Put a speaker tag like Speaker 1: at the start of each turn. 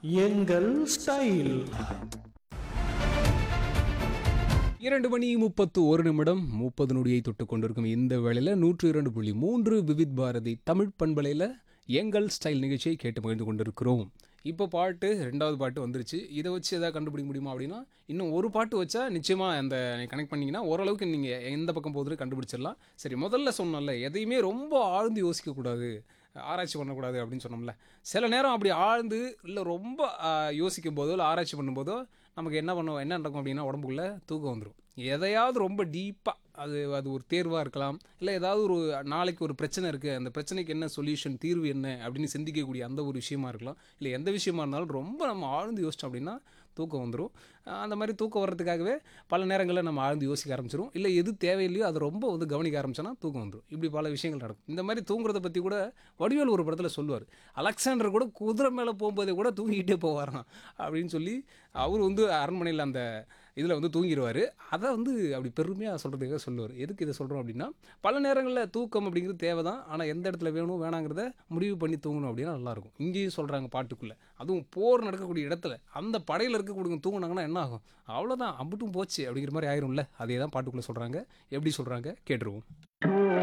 Speaker 1: எங்கள் ஸ்டைல்
Speaker 2: இரண்டு மணி முப்பத்து ஒரு நிமிடம் முப்பது நொடியை தொட்டு கொண்டிருக்கும் இந்த வேளையில் நூற்று இரண்டு புள்ளி மூன்று விவித் பாரதி தமிழ் பண்பலையில் எங்கள் ஸ்டைல் நிகழ்ச்சியை கேட்டு மகிழ்ந்து கொண்டிருக்கிறோம் இப்போ பாட்டு ரெண்டாவது பாட்டு வந்துருச்சு இதை வச்சு எதாவது கண்டுபிடிக்க முடியுமா அப்படின்னா இன்னும் ஒரு பாட்டு வச்சா நிச்சயமாக அந்த கனெக்ட் பண்ணிங்கன்னா ஓரளவுக்கு நீங்கள் எந்த பக்கம் போகுதுன்னு கண்டுபிடிச்சிடலாம் சரி முதல்ல சொன்னோம்ல எதையுமே ரொம்ப ஆழ்ந்து யோசிக்கக்கூடாது ஆராய்ச்சி பண்ணக்கூடாது அப்படின்னு சொன்னோம்ல சில நேரம் அப்படி ஆழ்ந்து இல்லை ரொம்ப ஆ, யோசிக்கும் போதோ இல்லை ஆராய்ச்சி பண்ணும்போதோ நமக்கு என்ன பண்ணும் என்ன நடக்கும் அப்படின்னா உடம்புக்குள்ளே தூக்கம் வந்துடும் எதையாவது ரொம்ப டீப்பாக அது அது ஒரு தேர்வாக இருக்கலாம் இல்லை ஏதாவது ஒரு நாளைக்கு ஒரு பிரச்சனை இருக்குது அந்த பிரச்சனைக்கு என்ன சொல்யூஷன் தீர்வு என்ன அப்படின்னு சிந்திக்கக்கூடிய அந்த ஒரு விஷயமா இருக்கலாம் இல்லை எந்த விஷயமா இருந்தாலும் ரொம்ப நம்ம ஆழ்ந்து யோசிச்சோம் அப்படின்னா தூக்கம் வந்துடும் அந்த மாதிரி தூக்கம் வர்றதுக்காகவே பல நேரங்களில் நம்ம ஆழ்ந்து யோசிக்க ஆரம்பிச்சிரும் இல்லை எது தேவையில்லையோ அதை ரொம்ப வந்து கவனிக்க ஆரம்பிச்சோன்னா தூக்கம் வந்துடும் இப்படி பல விஷயங்கள் நடக்கும் இந்த மாதிரி தூங்குறத பற்றி கூட வடிவேல் ஒரு படத்தில் சொல்லுவார் அலெக்சாண்டர் கூட குதிரை மேலே போகும்போதே கூட தூங்கிக்கிட்டே போவாராம் அப்படின்னு சொல்லி அவர் வந்து அரண்மனையில் அந்த இதில் வந்து தூங்கிடுவார் அதை வந்து அப்படி பெருமையாக சொல்கிறதுக்காக சொல்லுவார் எதுக்கு இதை சொல்கிறோம் அப்படின்னா பல நேரங்களில் தூக்கம் அப்படிங்கிறது தேவை தான் ஆனால் எந்த இடத்துல வேணும் வேணாங்கிறத முடிவு பண்ணி தூங்கணும் அப்படின்னா நல்லாயிருக்கும் இங்கேயும் சொல்கிறாங்க பாட்டுக்குள்ளே அதுவும் போர் நடக்கக்கூடிய இடத்துல அந்த படையில் இருக்கக்கூடிய தூங்குனாங்கன்னா என்ன ஆகும் அவ்வளோதான் அம்புட்டும் போச்சு அப்படிங்கிற மாதிரி ஆயிரும்ல அதே தான் பாட்டுக்குள்ளே சொல்கிறாங்க எப்படி சொல்கிறாங்க கேட்டுருவோம்